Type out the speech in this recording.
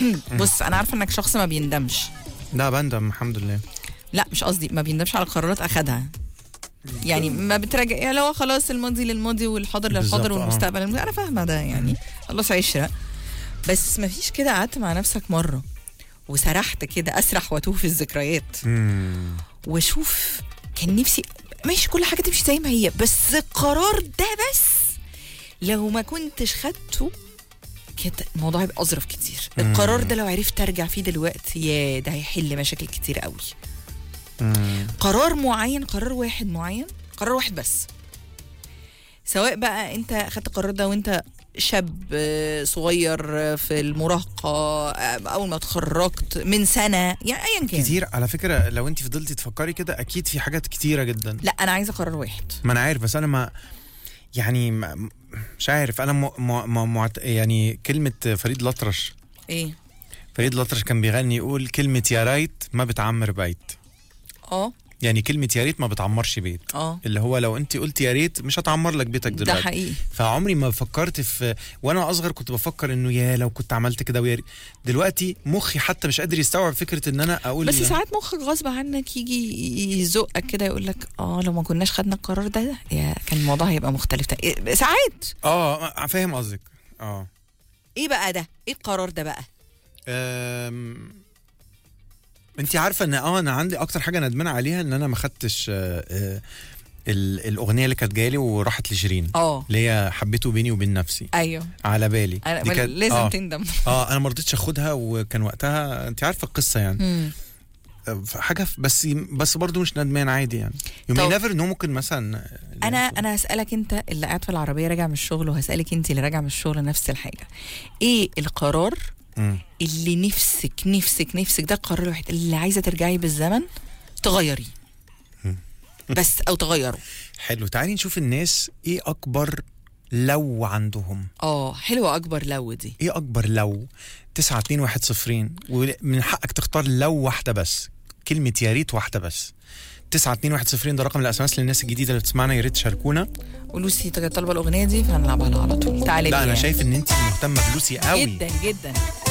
بص انا عارفه انك شخص ما بيندمش لا بندم الحمد لله لا مش قصدي ما بيندمش على قرارات اخدها يعني ما بتراجع يعني لو خلاص الماضي للماضي والحاضر للحاضر بالظبط، آه. والمستقبل للمستقبل. انا فاهمه ده يعني خلاص عشره بس ما فيش كده قعدت مع نفسك مره وسرحت كده اسرح واتوه في الذكريات مم. واشوف كان نفسي ماشي كل حاجه تمشي زي ما هي بس القرار ده بس لو ما كنتش خدته كده الموضوع هيبقى اظرف كتير القرار ده لو عرفت ارجع فيه دلوقتي يا ده هيحل مشاكل كتير قوي مم. قرار معين قرار واحد معين قرار واحد بس سواء بقى انت خدت القرار ده وانت شاب آه، صغير آه، في المراهقه آه، اول ما اتخرجت من سنه يعني ايا كان كتير على فكره لو انت فضلتي تفكري كده اكيد في حاجات كتيره جدا لا انا عايزه قرار واحد ما انا عارف بس انا ما يعني ما مش عارف انا م... م... م... معت... يعني كلمه فريد الأطرش ايه فريد الأطرش كان بيغني يقول كلمه يا ريت ما بتعمر بيت اه يعني كلمه يا ريت ما بتعمرش بيت اه اللي هو لو انت قلت يا ريت مش هتعمر لك بيتك ده دلوقتي حقيقي فعمري ما فكرت في وانا اصغر كنت بفكر انه يا لو كنت عملت كده ويا ريت. دلوقتي مخي حتى مش قادر يستوعب فكره ان انا اقول بس ساعات مخك غصب عنك يجي يزقك كده يقول لك اه لو ما كناش خدنا القرار ده, ده يا كان الموضوع هيبقى مختلف تا- إيه، ساعات اه فاهم قصدك اه ايه بقى ده ايه القرار ده بقى أم... انت عارفه ان اه انا عندي اكتر حاجه ندمان عليها ان انا ما خدتش آه، آه، ال- الاغنيه اللي كانت جايلي وراحت لشيرين اه اللي هي حبيته بيني وبين نفسي ايوه على بالي أنا دي كانت- لازم آه. تندم اه انا ما رضيتش اخدها وكان وقتها انت عارفه القصه يعني مم. آه، حاجه ف- بس بس برضه مش ندمان عادي يعني يو طب. ماي نيفر نو ممكن مثلا انا انا هسالك انت اللي قاعد في العربيه راجع من الشغل وهسالك انت اللي راجع من الشغل نفس الحاجه ايه القرار مم. اللي نفسك نفسك نفسك ده القرار الوحيد اللي عايزه ترجعي بالزمن تغيريه مم. بس او تغيره حلو تعالي نشوف الناس ايه اكبر لو عندهم اه حلوه اكبر لو دي ايه اكبر لو 9 2 1 0 ومن حقك تختار لو واحده بس كلمه يا ريت واحده بس 9 2 1 0 ده رقم الاس ام اس للناس الجديده اللي بتسمعنا يا ريت تشاركونا ولوسي طالبه الاغنيه دي فهنلعبها لها على طول تعالي لا انا بيها. شايف ان انت مهتمه بلوسي قوي جدا جدا